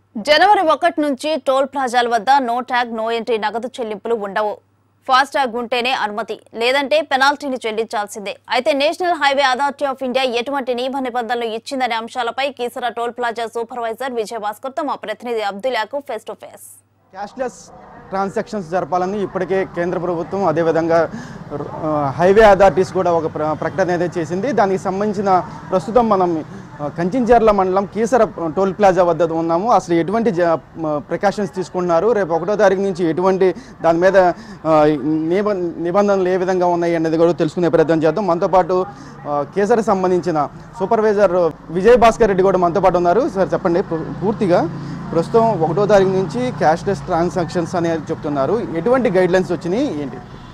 జనవరి ఒకటి నుంచి టోల్ ప్లాజాల వద్ద నో ట్యాగ్ నో ఎంట్రీ నగదు చెల్లింపులు ఉండవు ఫాస్ట్ ట్యాగ్ ఉంటేనే అనుమతి లేదంటే పెనాల్టీని చెల్లించాల్సిందే అయితే National Highway Authority of India ఎటువంటి నియమ నిబంధనలు ఇచ్చిందనే అంశాలపై Keesara toll plaza supervisor Vijayabhaskar తో మా ప్రతినిధి అబ్దుల్లాకు face to face cashless transactions జరపాలని ఇప్పటికే కేంద్ర ప్రభుత్వం అదేవిధంగా ఆ, హైవే అథారిటీస్ కూడా ఒక ప్ర- ప్రకటన అయితే చేసింది దానికి సంబంధించిన ప్రస్తుతం మనం ఆ, కంచించర్ల మండలం కీసర టోల్ ప్లాజా వద్ద ఉన్నాము అసలు ఎటువంటి ప్రికాషన్స్ తీసుకుంటున్నారు రేపు ఒకటో తారీఖు నుంచి ఎటువంటి దాని మీద ఆ, నిబ నిబంధనలు ఏ విధంగా ఉన్నాయి అనేది కూడా తెలుసుకునే ప్రయత్నం చేద్దాం మనతో పాటు ఆ, కేసరికి సంబంధించిన సూపర్వైజర్ విజయ్ భాస్కర్ రెడ్డి కూడా మనతో పాటు ఉన్నారు సార్ చెప్పండి పూ- పూర్తిగా ప్రస్తుతం ఒకటో తారీఖు నుంచి క్యాష్లెస్ ట్రాన్సాక్షన్స్ అనేది చెప్తున్నారు ఎటువంటి గైడ్ లైన్స్ వచ్చినాయి ఏంటి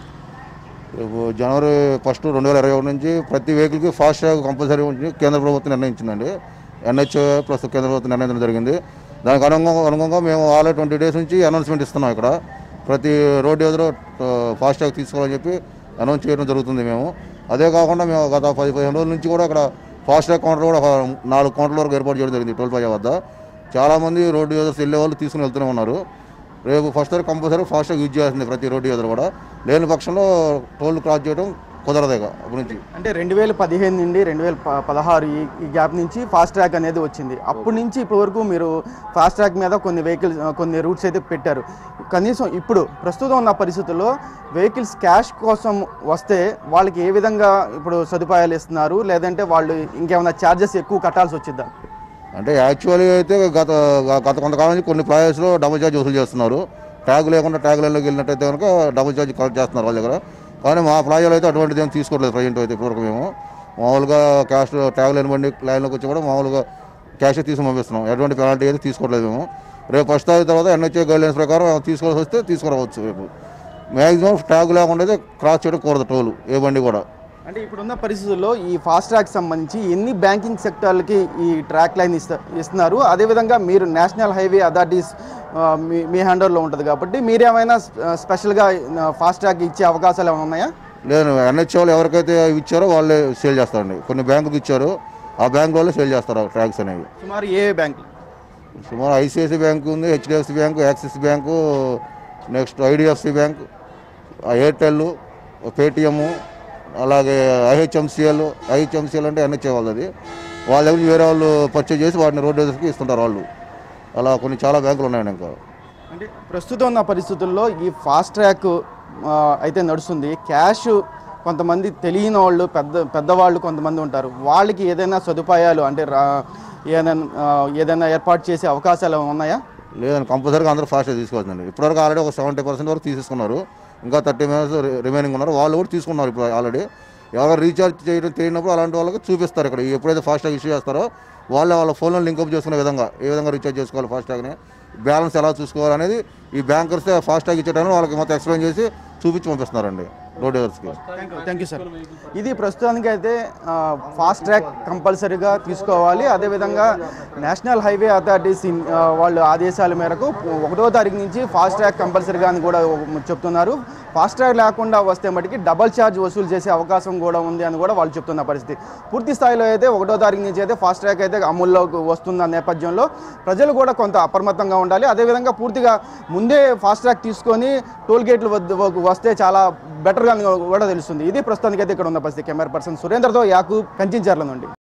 రేపు జనవరి ఫస్ట్ రెండు వేల ఇరవై ఒకటి నుంచి ప్రతి వెహికల్కి ఫాస్ట్ ట్యాగ్ కంపల్సరీ ఉంచి కేంద్ర ప్రభుత్వం నిర్ణయించిందండి ఎన్హెచ్ ప్లస్ కేంద్ర ప్రభుత్వం నిర్ణయించడం జరిగింది దానికి అనుగుణంగా అనుగుణంగా మేము ఆల్రెడీ ట్వంటీ డేస్ నుంచి అనౌన్స్మెంట్ ఇస్తున్నాం ఇక్కడ ప్రతి రోడ్డు ఎదురు ఫాస్ట్ ట్యాగ్ తీసుకోవాలని చెప్పి అనౌన్స్ చేయడం జరుగుతుంది మేము అదే కాకుండా మేము గత పది పదిహేను రోజుల నుంచి కూడా ఇక్కడ ఫాస్ట్ ట్యాగ్ కౌంటర్ కూడా ఒక నాలుగు కౌంటర్ల వరకు ఏర్పాటు చేయడం జరిగింది టోల్ ప్లాజా వద్ద చాలామంది రోడ్డు ఎదురు వెళ్ళే వాళ్ళు తీసుకుని వెళ్తూనే ఉన్నారు రేపు ఫస్ట్ తారీఖు కంపల్సరీ ఫాస్ట్గా యూజ్ చేయాల్సింది ప్రతి రోడ్డు ఎదురు కూడా లేని పక్షంలో టోల్ క్రాస్ చేయడం కుదరదు ఇక అప్పటి నుంచి అంటే రెండు వేల పదిహేను నుండి రెండు వేల ప- పదహారు ఈ ఈ గ్యాప్ నుంచి ఫాస్ట్ ట్రాక్ అనేది వచ్చింది అప్పటి నుంచి ఇప్పటి వరకు మీరు ఫాస్ట్ ట్రాక్ మీద కొన్ని వెహికల్స్ కొన్ని రూట్స్ అయితే పెట్టారు కనీసం ఇప్పుడు ప్రస్తుతం ఉన్న పరిస్థితుల్లో వెహికల్స్ క్యాష్ కోసం వస్తే వాళ్ళకి ఏ విధంగా ఇప్పుడు సదుపాయాలు ఇస్తున్నారు లేదంటే వాళ్ళు ఇంకేమైనా ఛార్జెస్ ఎక్కువ కట్టాల్సి వచ్చిద్దా అంటే యాక్చువల్గా అయితే గత గత కొంతకాలం నుంచి కొన్ని ప్రైజెస్లో డబుల్ ఛార్జ్ వసూలు చేస్తున్నారు ట్యాగ్ లేకుండా ట్యాగ్ లైన్లోకి వెళ్ళినట్టయితే కనుక డబుల్ ఛార్జ్ కలెక్ట్ చేస్తున్నారు వాళ్ళ దగ్గర కానీ మా ప్లాజాలో అయితే అటువంటిది ఏం తీసుకోవట్లేదు ప్రజెంట్ అయితే ఇప్పటివరకు మేము మామూలుగా క్యాష్ ట్యాగ్ లైన్ బండి లైన్లోకి వచ్చి కూడా మామూలుగా క్యాష్ తీసుకుని పంపిస్తున్నాం ఎటువంటి పెనాల్టీ అయితే తీసుకోవట్లేదు మేము రేపు ఫస్ట్ తారీఖు తర్వాత ఎన్హెచ్ఏ గైడ్లైన్స్ ప్రకారం తీసుకోవాల్సి వస్తే తీసుకురావచ్చు రేపు మ్యాక్సిమం ట్యాగ్ లేకుండా అయితే క్రాస్ చేయడం కూడదు టోల్ ఏ బండి కూడా అంటే ఇప్పుడున్న పరిస్థితుల్లో ఈ ఫాస్ట్ ట్రాక్ సంబంధించి ఎన్ని బ్యాంకింగ్ సెక్టార్లకి ఈ ట్రాక్ లైన్ ఇస్తా ఇస్తున్నారు అదేవిధంగా మీరు నేషనల్ హైవే అథారిటీస్ ఆ, మీ మీ హ్యాండర్లో ఉంటుంది కాబట్టి మీరేమైనా స్పె- స్పెషల్గా ఆ, ఫాస్ట్ ట్రాక్ ఇచ్చే అవకాశాలు ఏమైనా ఉన్నాయా లేదు ఎన్హెచ్ వాళ్ళు ఎవరికైతే ఇచ్చారో వాళ్ళే సేల్ చేస్తారండి కొన్ని బ్యాంకుకి ఇచ్చారు ఆ బ్యాంక్ వాళ్ళే సేల్ చేస్తారు ఆ ట్యాక్స్ అనేవి సుమారు ఏ బ్యాంక్ సుమారు ఐసిఐసి బ్యాంక్ ఉంది HDFC bank Axis bank next IDFC bank Airtel Paytm అలాగే ఐహెచ్ఎంసిఎల్ ఐహెచ్ఎంసిఎల్ అంటే ఎన్హెచ్ఏ వాళ్ళది వాళ్ళ దగ్గర నుంచి వేరే వాళ్ళు పర్చేజ్ చేసి వాటిని రోడ్ ఎదురుకి ఇస్తుంటారు వాళ్ళు అలా కొన్ని చాలా బ్యాంకులు ఉన్నాయండి ఇంకా అంటే ప్రస్తుతం ఉన్న పరిస్థితుల్లో ఈ ఫాస్ట్ ట్రాక్ ఆ, అయితే నడుస్తుంది క్యాష్ కొంతమంది తెలియని వాళ్ళు పెద్ద పెద్దవాళ్ళు కొంతమంది ఉంటారు వాళ్ళకి ఏదైనా సదుపాయాలు అంటే రా ఏదైనా ఆ, ఏదైనా ఏర్పాటు చేసే అవకాశాలు ఏమైనా ఉన్నాయా లేదండి కంపల్సరీగా అందరూ ఫాస్ట్గా తీసుకోవచ్చండి ఇప్పటివరకు ఆల్రెడీ ఒక సెవెంటీ పర్సెంట్ వరకు తీసేసుకున్నారు ఇంకా థర్టీ మినిట్స్ రిమైనింగ్ ఉన్నారు వాళ్ళు కూడా తీసుకున్నారు ఇప్పుడు ఆల్రెడీ ఎవరు రీఛార్జ్ చేయడం తెలియనప్పుడు అలాంటి వాళ్ళకి చూపిస్తారు ఇక్కడ ఎప్పుడైతే ఫాస్ట్గా ఇష్యూ చేస్తారో వాళ్ళే వాళ్ళ ఫోన్లో లింకప్ చేసుకునే విధంగా ఏ విధంగా రీఛార్జ్ చేసుకోవాలి ఫాస్ట్గానే బ్యాలెన్స్ ఎలా చూసుకోవాలనేది ఈ బ్యాంకర్స్ ఫాస్ట్గా ఇచ్చేటాన్ని వాళ్ళకి మొత్తం ఎక్స్ప్లెయిన్ చేసి చూపించి పంపిస్తున్నారండి రోడ్ యూజర్స్కి థ్యాంక్ యూ సార్ ఇది ప్రస్తుతానికి అయితే ఫాస్ట్ ట్రాక్ కంపల్సరీగా తీసుకోవాలి అదేవిధంగా నేషనల్ హైవే అథారిటీస్ ఇన్- ఆ, వాళ్ళు ఆదేశాల మేరకు ఒకటో తారీఖు నుంచి ఫాస్ట్ ట్రాక్ కంపల్సరీగా అని కూడా చెప్తున్నారు ఫాస్ట్ ట్రాక్ లేకుండా వస్తే మటుకి డబల్ ఛార్జ్ వసూలు చేసే అవకాశం కూడా ఉంది అని కూడా వాళ్ళు చెప్తున్న పరిస్థితి పూర్తి స్థాయిలో అయితే ఒకటో తారీఖు నుంచి అయితే ఫాస్ట్ ట్రాక్ అయితే అమల్లోకి వస్తున్న నేపథ్యంలో ప్రజలు కూడా కొంత అప్రమత్తంగా ఉండాలి అదేవిధంగా పూర్తిగా ముందే ఫాస్ట్ ట్రాక్ తీసుకొని టోల్ గేట్లు వద్ద వస్తే చాలా బెటర్గా కూడా తెలుస్తుంది ఇది ప్రస్తుతానికి అయితే ఇక్కడ ఉన్న పరిస్థితి కెమెరా పర్సన్ సురేందర్తో యాకూబ్ కంచించర్ల నుండి